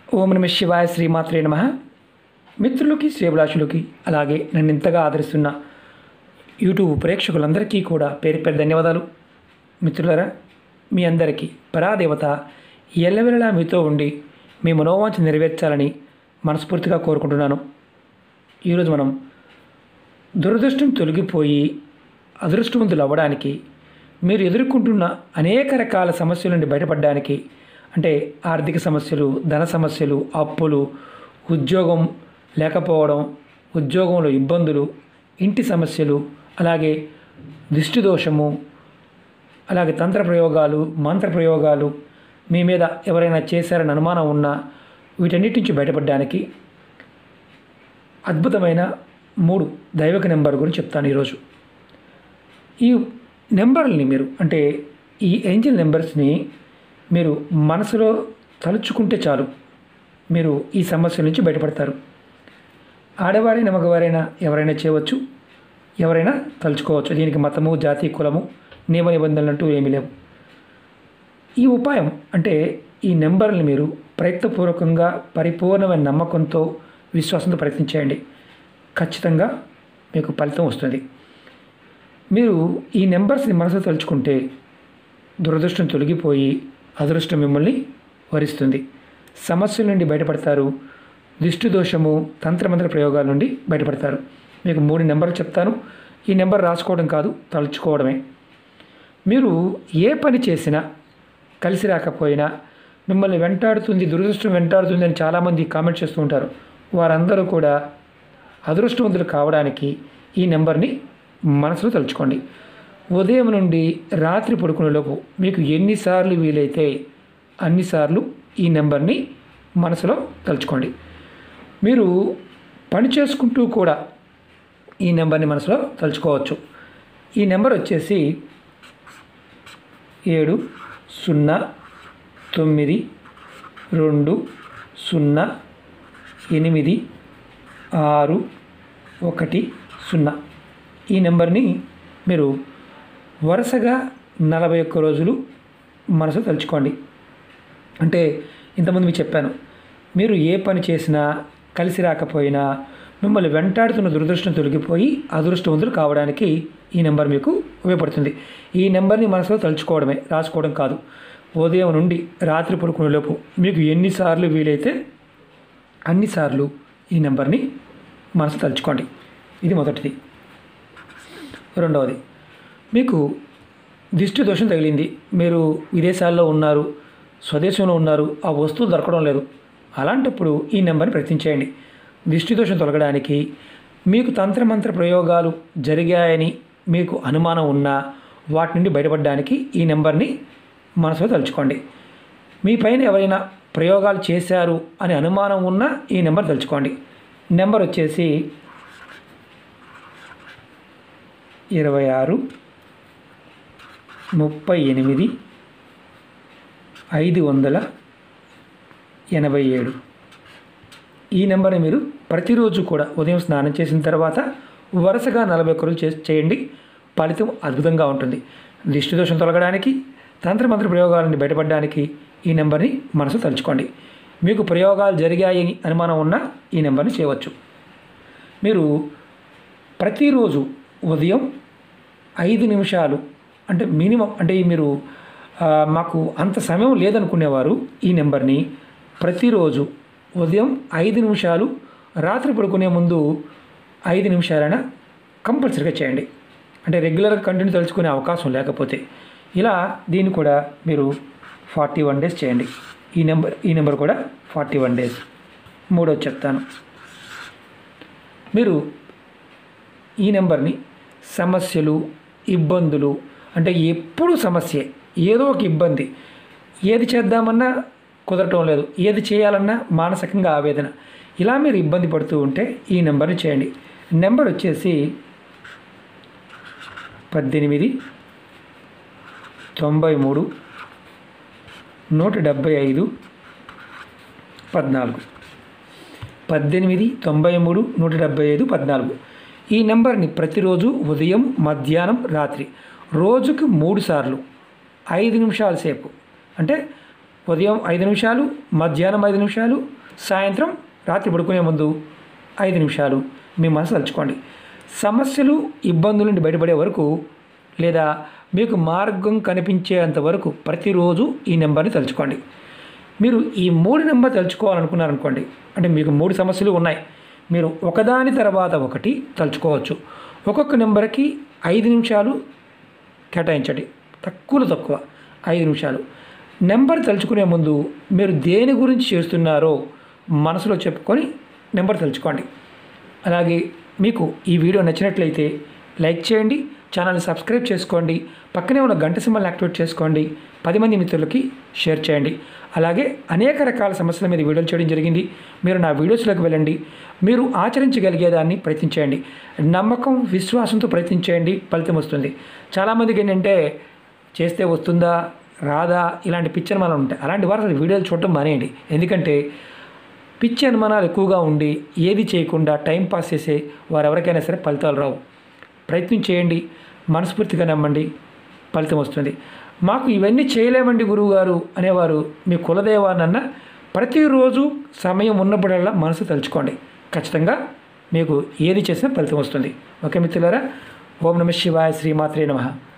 ఓం నమ శివాయ శ్రీమాత్రే నమ మిత్రులకి శ్రేభిలాషులకి అలాగే నన్ను ఇంతగా ఆదరిస్తున్న యూట్యూబ్ ప్రేక్షకులందరికీ కూడా పేరు పేరు ధన్యవాదాలు మిత్రులరా మీ అందరికీ పరాదేవత ఎల్లవెల్లలా మీతో ఉండి మీ మనోవాంఛ నెరవేర్చాలని మనస్ఫూర్తిగా కోరుకుంటున్నాను ఈరోజు మనం దురదృష్టం తొలగిపోయి అదృష్టవంతులు అవ్వడానికి మీరు ఎదుర్కొంటున్న అనేక రకాల సమస్యల నుండి బయటపడడానికి అంటే ఆర్థిక సమస్యలు ధన సమస్యలు అప్పులు ఉద్యోగం లేకపోవడం ఉద్యోగంలో ఇబ్బందులు ఇంటి సమస్యలు అలాగే దిష్టి దోషము అలాగే తంత్ర ప్రయోగాలు మంత్ర ప్రయోగాలు మీ మీద ఎవరైనా చేశారని అనుమానం ఉన్నా వీటన్నిటి నుంచి బయటపడడానికి అద్భుతమైన మూడు దైవక నెంబర్ గురించి చెప్తాను ఈరోజు ఈ నెంబర్ని మీరు అంటే ఈ ఏంజల్ నెంబర్స్ని మీరు మనసులో తలుచుకుంటే చాలు మీరు ఈ సమస్యల నుంచి బయటపడతారు ఆడవారైనా మగవారైనా ఎవరైనా చేయవచ్చు ఎవరైనా తలుచుకోవచ్చు దీనికి మతము జాతి కులము నియమ నిబంధనలు అంటూ ఏమీ లేవు ఈ ఉపాయం అంటే ఈ నెంబర్ని మీరు ప్రయత్నపూర్వకంగా పరిపూర్ణమైన నమ్మకంతో విశ్వాసంతో ప్రయత్నించేయండి ఖచ్చితంగా మీకు ఫలితం వస్తుంది మీరు ఈ నెంబర్స్ని మనసులో తలుచుకుంటే దురదృష్టం తొలగిపోయి అదృష్టం మిమ్మల్ని వరిస్తుంది సమస్యల నుండి బయటపడతారు దిష్టి దోషము తంత్రమంత్ర ప్రయోగాల నుండి బయటపడతారు మీకు మూడు నెంబర్లు చెప్తాను ఈ నెంబర్ రాసుకోవడం కాదు తలుచుకోవడమే మీరు ఏ పని చేసినా కలిసి రాకపోయినా మిమ్మల్ని వెంటాడుతుంది దురదృష్టం వెంటాడుతుంది అని చాలామంది కామెంట్ చేస్తూ ఉంటారు వారందరూ కూడా అదృష్టవంతులు కావడానికి ఈ నెంబర్ని మనసులో తలుచుకోండి ఉదయం నుండి రాత్రి పడుకునేలోపు మీకు ఎన్నిసార్లు వీలైతే అన్నిసార్లు ఈ నెంబర్ని మనసులో తలుచుకోండి మీరు పని చేసుకుంటూ కూడా ఈ నెంబర్ని మనసులో తలుచుకోవచ్చు ఈ నెంబర్ వచ్చేసి ఏడు సున్నా తొమ్మిది రెండు సున్నా ఎనిమిది ఆరు ఒకటి సున్నా ఈ నెంబర్ని మీరు వరుసగా నలభై ఒక్క రోజులు మనసు తలుచుకోండి అంటే ఇంతకుముందు మీకు చెప్పాను మీరు ఏ పని చేసినా కలిసి రాకపోయినా మిమ్మల్ని వెంటాడుతున్న దురదృష్టం తొలగిపోయి అదృష్టవంతులు కావడానికి ఈ నెంబర్ మీకు ఉపయోగపడుతుంది ఈ నెంబర్ని మనసులో తలుచుకోవడమే రాసుకోవడం కాదు ఉదయం నుండి రాత్రి పడుకునేలోపు మీకు ఎన్నిసార్లు వీలైతే అన్నిసార్లు ఈ నెంబర్ని మనసు తలుచుకోండి ఇది మొదటిది రెండవది మీకు దిష్టి దోషం తగిలింది మీరు విదేశాల్లో ఉన్నారు స్వదేశంలో ఉన్నారు ఆ వస్తువు దొరకడం లేదు అలాంటప్పుడు ఈ నెంబర్ని ప్రయత్నించేయండి దిష్టి దోషం తొలగడానికి మీకు తంత్రమంత్ర ప్రయోగాలు జరిగాయని మీకు అనుమానం ఉన్నా వాటి నుండి బయటపడడానికి ఈ నెంబర్ని మనసులో తలుచుకోండి మీ పైన ఎవరైనా ప్రయోగాలు చేశారు అని అనుమానం ఉన్నా ఈ నెంబర్ తలుచుకోండి నెంబర్ వచ్చేసి ఇరవై ఆరు ముప్పై ఎనిమిది ఐదు వందల ఎనభై ఏడు ఈ నెంబర్ని మీరు ప్రతిరోజు కూడా ఉదయం స్నానం చేసిన తర్వాత వరుసగా నలభై ఒక్క రోజులు చే- చేయండి ఫలితం అద్భుతంగా ఉంటుంది దిష్టి దోషం తొలగడానికి తంత్రమంత్ర ప్రయోగాల నుండి బయటపడడానికి ఈ నెంబర్ని మనసు తలుచుకోండి మీకు ప్రయోగాలు జరిగాయని అనుమానం ఉన్నా ఈ నెంబర్ని చేయవచ్చు మీరు ప్రతిరోజు ఉదయం ఐదు నిమిషాలు అంటే మినిమం అంటే మీరు ఆ, మాకు అంత సమయం లేదనుకునేవారు ఈ నెంబర్ని ప్రతిరోజు ఉదయం ఐదు నిమిషాలు రాత్రి పడుకునే ముందు ఐదు నిమిషాలైనా కంపల్సరీగా చేయండి అంటే రెగ్యులర్గా కంటిన్యూ తలుచుకునే అవకాశం లేకపోతే ఇలా దీన్ని కూడా మీరు ఫార్టీ వన్ డేస్ చేయండి ఈ నెంబర్ ఈ నెంబర్ కూడా ఫార్టీ వన్ డేస్ మూడోది చెప్తాను మీరు ఈ నెంబర్ని సమస్యలు ఇబ్బందులు అంటే ఎప్పుడు సమస్యే ఏదో ఒక ఇబ్బంది ఏది చేద్దామన్నా కుదరటం లేదు ఏది చేయాలన్నా మానసికంగా ఆవేదన ఇలా మీరు ఇబ్బంది పడుతూ ఉంటే ఈ నెంబర్ని చేయండి నెంబర్ వచ్చేసి పద్దెనిమిది తొంభై మూడు నూట డెబ్భై ఐదు పద్నాలుగు పద్దెనిమిది తొంభై మూడు నూట డెబ్బై ఐదు పద్నాలుగు ఈ నెంబర్ని ప్రతిరోజు ఉదయం మధ్యాహ్నం రాత్రి రోజుకు మూడు సార్లు ఐదు నిమిషాల సేపు అంటే ఉదయం ఐదు నిమిషాలు మధ్యాహ్నం ఐదు నిమిషాలు సాయంత్రం రాత్రి పడుకునే ముందు ఐదు నిమిషాలు మీ మనసు తలుచుకోండి సమస్యలు ఇబ్బందుల నుండి బయటపడే వరకు లేదా మీకు మార్గం కనిపించేంత వరకు ప్రతిరోజు ఈ నెంబర్ని తలుచుకోండి మీరు ఈ మూడు నెంబర్ తలుచుకోవాలనుకున్నారనుకోండి అంటే మీకు మూడు సమస్యలు ఉన్నాయి మీరు ఒకదాని తర్వాత ఒకటి తలుచుకోవచ్చు ఒక్కొక్క నెంబర్కి ఐదు నిమిషాలు కేటాయించండి తక్కువలో తక్కువ ఐదు నిమిషాలు నెంబర్ తలుచుకునే ముందు మీరు దేని గురించి చేస్తున్నారో మనసులో చెప్పుకొని నెంబర్ తలుచుకోండి అలాగే మీకు ఈ వీడియో నచ్చినట్లయితే లైక్ చేయండి ఛానల్ని సబ్స్క్రైబ్ చేసుకోండి పక్కనే ఉన్న గంట సింబల్ని యాక్టివేట్ చేసుకోండి పది మంది మిత్రులకి షేర్ చేయండి అలాగే అనేక రకాల సమస్యల మీద వీడియోలు చేయడం జరిగింది మీరు నా వీడియోస్లోకి వెళ్ళండి మీరు ఆచరించగలిగేదాన్ని ప్రయత్నించేయండి నమ్మకం విశ్వాసంతో ప్రయత్నించేయండి ఫలితం వస్తుంది చాలామందికి ఏంటంటే చేస్తే వస్తుందా రాదా ఇలాంటి పిచ్చి అనుమానాలు ఉంటాయి అలాంటి వారు అసలు వీడియోలు చూడటం మానేయండి ఎందుకంటే పిచ్చి అనుమానాలు ఎక్కువగా ఉండి ఏది చేయకుండా టైం పాస్ చేసే వారు ఎవరికైనా సరే ఫలితాలు రావు ప్రయత్నం చేయండి మనస్ఫూర్తిగా నమ్మండి ఫలితం వస్తుంది మాకు ఇవన్నీ చేయలేమండి గురువుగారు అనేవారు మీ కులదేవానన్న ప్రతిరోజు సమయం ఉన్నప్పుడల్లా మనసు తలుచుకోండి ఖచ్చితంగా మీకు ఏది చేసినా ఫలితం వస్తుంది ఓకే మిత్రులారా ఓం నమ శివాయ శ్రీమాత్రే నమః